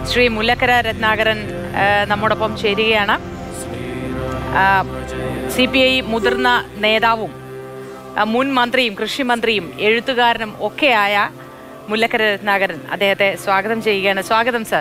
ശ്രീ മുല്ലക്കര രത്നാകരൻ ആ, നമ്മോടൊപ്പം ചേരുകയാണ് സി പി ഐ മുതിർന്ന നേതാവും ആ, മുൻ മന്ത്രിയും കൃഷി മന്ത്രിയും എഴുത്തുകാരനും ഒക്കെയായ മുല്ലക്കര രത്നാകരൻ അദ്ദേഹത്തെ സ്വാഗതം ചെയ്യുകയാണ് സ്വാഗതം സർ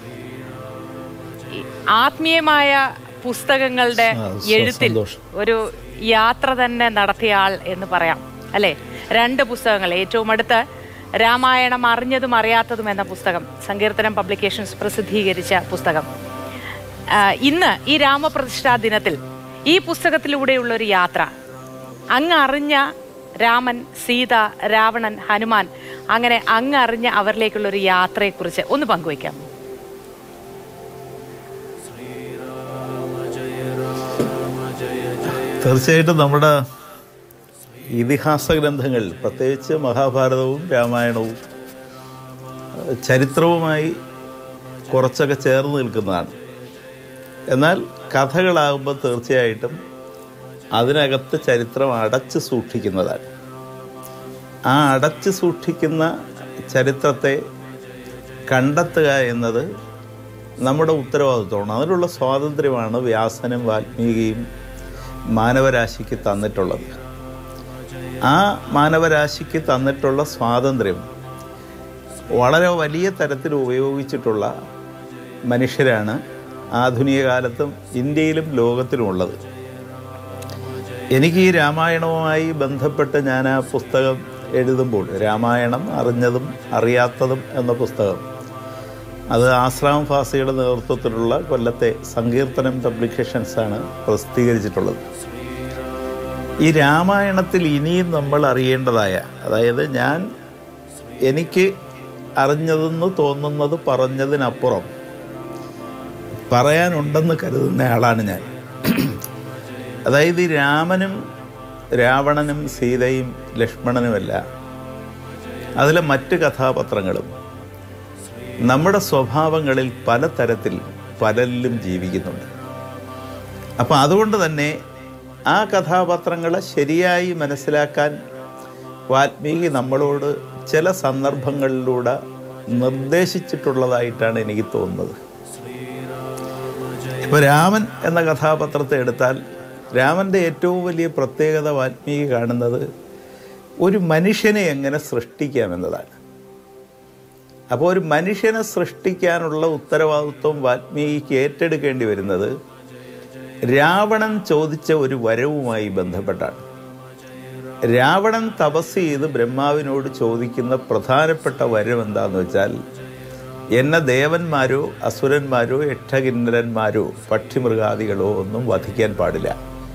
ഈ ആത്മീയമായ പുസ്തകങ്ങളുടെ ആ, സ- എഴുത്തിൽ സന്തോഷം. ഒരു യാത്ര തന്നെ നടത്തിയ ആൾ എന്ന് പറയാം അല്ലെ രണ്ട് പുസ്തകങ്ങൾ ഏറ്റവും അടുത്ത് രാമായണം അറിഞ്ഞതും അറിയാത്തതും എന്ന പുസ്തകം സങ്കീർത്തനം പബ്ലിക്കേഷൻസ് പ്രസിദ്ധീകരിച്ച പുസ്തകം ആ, ഇന്ന് ഈ രാമപ്രതിഷ്ഠാ ദിനത്തിൽ ഈ പുസ്തകത്തിലൂടെയുള്ള ഒരു യാത്ര അങ്ങ് അറിഞ്ഞ രാമൻ സീത രാവണൻ ഹനുമാൻ അങ്ങനെ അങ്ങ് അറിഞ്ഞ അവരിലേക്കുള്ള ഒരു യാത്രയെക്കുറിച്ച് ഒന്ന് പങ്കുവയ്ക്കാം തീർച്ചയായിട്ടും നമ്മുടെ ഇതിഹാസ ഗ്രന്ഥങ്ങൾ പ്രത്യേകിച്ച് മഹാഭാരതവും രാമായണവും ഏഹ്, ചരിത്രവുമായി കുറച്ചൊക്കെ ചേർന്ന് നിൽക്കുന്നതാണ് എന്നാൽ കഥകളാകുമ്പോൾ തീർച്ചയായിട്ടും അതിനകത്ത് ചരിത്രം അടച്ചു സൂക്ഷിക്കുന്നതാണ് ആ അടച്ചു സൂക്ഷിക്കുന്ന ചരിത്രത്തെ കണ്ടെത്തുക എന്നത് നമ്മുടെ ഉത്തരവാദിത്വമാണ് അതിനുള്ള സ്വാതന്ത്ര്യമാണ് വ്യാസനും വാൽമീകിയും മാനവരാശിക്ക് തന്നിട്ടുള്ളത് ആ മാനവരാശിക്ക് തന്നിട്ടുള്ള സ്വാതന്ത്ര്യം വളരെ വലിയ തരത്തിൽ ഉപയോഗിച്ചിട്ടുള്ള മനുഷ്യരാണ് ആധുനിക കാലത്തും ഇന്ത്യയിലും ലോകത്തിലുമുള്ളത് എനിക്ക് ഈ രാമായണവുമായി ബന്ധപ്പെട്ട് ഞാൻ ആ പുസ്തകം എഴുതുമ്പോൾ രാമായണം അറിഞ്ഞതും അറിയാത്തതും എന്ന പുസ്തകം അത് ആശ്രാം ഫാസിയുടെ നേതൃത്വത്തിലുള്ള കൊല്ലത്തെ സങ്കീർത്തനം പബ്ലിക്കേഷൻസാണ് പ്രസിദ്ധീകരിച്ചിട്ടുള്ളത് ഈ രാമായണത്തിൽ ഇനിയും നമ്മൾ അറിയേണ്ടതായ അതായത് ഞാൻ എനിക്ക് അറിഞ്ഞതെന്ന് തോന്നുന്നത് പറഞ്ഞതിനപ്പുറം പറയാനുണ്ടെന്ന് കരുതുന്ന ആളാണ് ഞാൻ അതായത് ഈ രാമനും രാവണനും സീതയും ലക്ഷ്മണനുമല്ല അതിലെ മറ്റ് കഥാപാത്രങ്ങളും നമ്മുടെ സ്വഭാവങ്ങളിൽ പലതരത്തിൽ പലരിലും ജീവിക്കുന്നുണ്ട് അപ്പം അതുകൊണ്ട് തന്നെ ആ കഥാപാത്രങ്ങളെ ശരിയായി മനസ്സിലാക്കാൻ വാൽമീകി നമ്മളോട് ചില സന്ദർഭങ്ങളിലൂടെ നിർദ്ദേശിച്ചിട്ടുള്ളതായിട്ടാണ് എനിക്ക് തോന്നുന്നത് ഇപ്പോൾ രാമൻ എന്ന കഥാപാത്രത്തെ എടുത്താൽ രാമൻ്റെ ഏറ്റവും വലിയ പ്രത്യേകത വാൽമീകി കാണുന്നത് ഒരു മനുഷ്യനെ എങ്ങനെ സൃഷ്ടിക്കാമെന്നതാണ് അപ്പോൾ ഒരു മനുഷ്യനെ സൃഷ്ടിക്കാനുള്ള ഉത്തരവാദിത്വം വാൽമീകിക്ക് ഏറ്റെടുക്കേണ്ടി വരുന്നത് രാവണൻ ചോദിച്ച ഒരു വരവുമായി ബന്ധപ്പെട്ടാണ് രാവണൻ തപസ് ചെയ്ത് ബ്രഹ്മാവിനോട് ചോദിക്കുന്ന പ്രധാനപ്പെട്ട വരം എന്താന്ന് വെച്ചാൽ എന്നെ ദേവന്മാരോ അസുരന്മാരോ യക്ഷകിന്നരന്മാരോ പക്ഷിമൃഗാദികളോ ഒന്നും വധിക്കാൻ പാടില്ല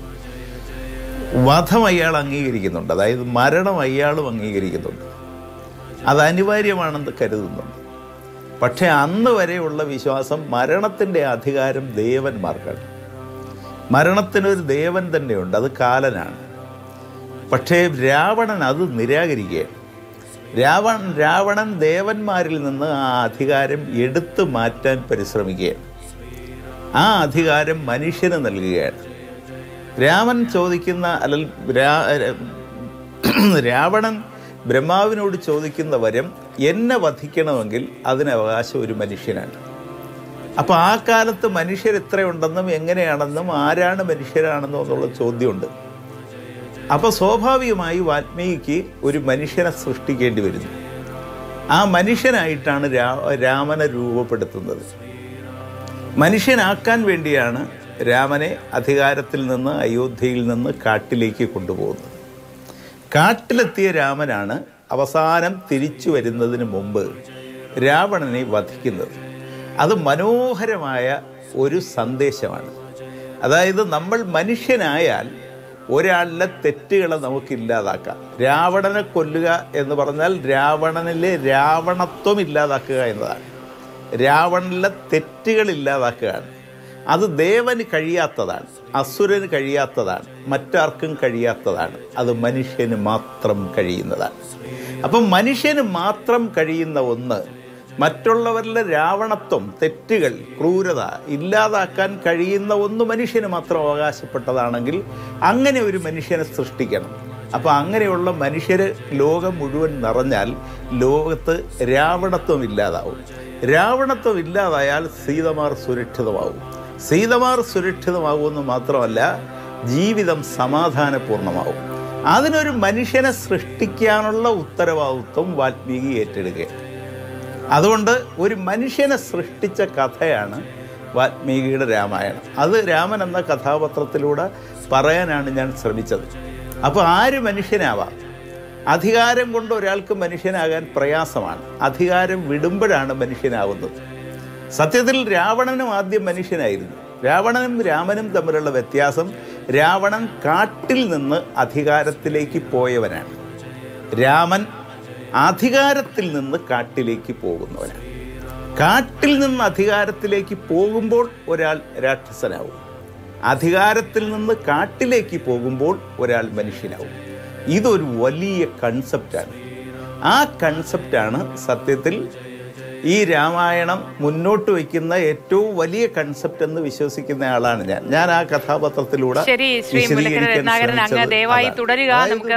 വധം അയാൾ അംഗീകരിക്കുന്നുണ്ട് അതായത് മരണം അയാളും അംഗീകരിക്കുന്നുണ്ട് അത് അനിവാര്യമാണെന്ന് കരുതുന്നുണ്ട് പക്ഷേ അന്ന് വരെയുള്ള വിശ്വാസം മരണത്തിൻ്റെ അധികാരം ദേവന്മാർക്കാണ് മരണത്തിനൊരു ദേവൻ തന്നെയുണ്ട് അത് കാലനാണ് പക്ഷേ രാവണൻ അത് നിരാകരിക്കുകയാണ് രാവൺ രാവണൻ ദേവന്മാരിൽ നിന്ന് ആ അധികാരം എടുത്തു മാറ്റാൻ പരിശ്രമിക്കുകയാണ് ആ അധികാരം മനുഷ്യന് നൽകുകയാണ് രാമൻ ചോദിക്കുന്ന അല്ലെങ്കിൽ രാ- രാവണൻ ബ്രഹ്മാവിനോട് ചോദിക്കുന്ന വരം എന്നെ വധിക്കണമെങ്കിൽ അതിന് അവകാശം ഒരു മനുഷ്യനാണ് അപ്പോൾ ആ കാലത്ത് മനുഷ്യർ എത്രയുണ്ടെന്നും എങ്ങനെയാണെന്നും ആരാണ് മനുഷ്യരാണെന്നും എന്നുള്ള ചോദ്യമുണ്ട് അപ്പോൾ സ്വാഭാവികമായി വാൽമീകിക്ക് ഒരു മനുഷ്യനെ സൃഷ്ടിക്കേണ്ടി വരുന്നു ആ മനുഷ്യനായിട്ടാണ് രാ രാമനെ രൂപപ്പെടുത്തുന്നത് മനുഷ്യനാക്കാൻ വേണ്ടിയാണ് രാമനെ അധികാരത്തിൽ നിന്ന് അയോധ്യയിൽ നിന്ന് കാട്ടിലേക്ക് കൊണ്ടുപോകുന്നത് കാട്ടിലെത്തിയ രാമനാണ് അവസാനം തിരിച്ചു വരുന്നതിന് മുമ്പ് രാവണനെ വധിക്കുന്നത് അത് മനോഹരമായ ഒരു സന്ദേശമാണ് അതായത് നമ്മൾ മനുഷ്യനായാൽ ഒരാളുടെ തെറ്റുകളെ നമുക്ക് ഇല്ലാതാക്കാം രാവണനെ കൊല്ലുക എന്ന് പറഞ്ഞാൽ രാവണനിലെ രാവണത്വം ഇല്ലാതാക്കുക എന്നതാണ് രാവണനിലെ തെറ്റുകൾ ഇല്ലാതാക്കുകയാണ് അത് ദേവന് കഴിയാത്തതാണ് അസുരന് കഴിയാത്തതാണ് മറ്റാർക്കും കഴിയാത്തതാണ് അത് മനുഷ്യന് മാത്രം കഴിയുന്നതാണ് അപ്പം മനുഷ്യന് മാത്രം കഴിയുന്ന ഒന്ന് മറ്റുള്ളവരിലെ രാവണത്വം തെറ്റുകൾ ക്രൂരത ഇല്ലാതാക്കാൻ കഴിയുന്ന ഒന്ന് മനുഷ്യന് മാത്രം അവകാശപ്പെട്ടതാണെങ്കിൽ അങ്ങനെ ഒരു മനുഷ്യനെ സൃഷ്ടിക്കണം അപ്പോൾ അങ്ങനെയുള്ള മനുഷ്യർ ലോകം മുഴുവൻ നിറഞ്ഞാൽ ലോകത്ത് രാവണത്വം ഇല്ലാതാവും രാവണത്വം ഇല്ലാതായാൽ സീതമാർ സുരക്ഷിതമാവും സീതമാർ സുരക്ഷിതമാകുമെന്ന് മാത്രമല്ല ജീവിതം സമാധാനപൂർണ്ണമാവും അതിനൊരു മനുഷ്യനെ സൃഷ്ടിക്കാനുള്ള ഉത്തരവാദിത്വം വാൽമീകി ഏറ്റെടുക്കുകയാണ് അതുകൊണ്ട് ഒരു മനുഷ്യനെ സൃഷ്ടിച്ച കഥയാണ് വാൽമീകിയുടെ രാമായണം അത് രാമൻ എന്ന കഥാപാത്രത്തിലൂടെ പറയാനാണ് ഞാൻ ശ്രമിച്ചത് അപ്പോൾ ആര് മനുഷ്യനാവാം അധികാരം കൊണ്ട് ഒരാൾക്ക് മനുഷ്യനാകാൻ പ്രയാസമാണ് അധികാരം വിടുമ്പോഴാണ് മനുഷ്യനാവുന്നത് സത്യത്തിൽ രാവണനും ആദ്യം മനുഷ്യനായിരുന്നു രാവണനും രാമനും തമ്മിലുള്ള വ്യത്യാസം രാവണൻ കാട്ടിൽ നിന്ന് അധികാരത്തിലേക്ക് പോയവനാണ് രാമൻ അധികാരത്തിൽ നിന്ന് കാട്ടിലേക്ക് പോകുന്നവനാണ് കാട്ടിൽ നിന്ന് അധികാരത്തിലേക്ക് പോകുമ്പോൾ ഒരാൾ രാക്ഷസനാവും അധികാരത്തിൽ നിന്ന് കാട്ടിലേക്ക് പോകുമ്പോൾ ഒരാൾ മനുഷ്യനാവും ഇതൊരു വലിയ കൺസെപ്റ്റാണ് ആ കൺസെപ്റ്റാണ് സത്യത്തിൽ ഈ രാമായണം മുന്നോട്ട് വയ്ക്കുന്ന ഏറ്റവും വലിയ കൺസെപ്റ്റ് എന്ന് വിശ്വസിക്കുന്ന ആളാണ് ഞാൻ ഞാൻ ആ കഥാപാത്രത്തിലൂടെ ശരി ശ്രീ മുല്ലക്കര വിശദീകരിക്കാൻ രത്നാകരൻ അങ്ങ് ശ്രമിച്ചത് ദയവായി അതാണ്. തുടരുക അതായത് നമുക്ക്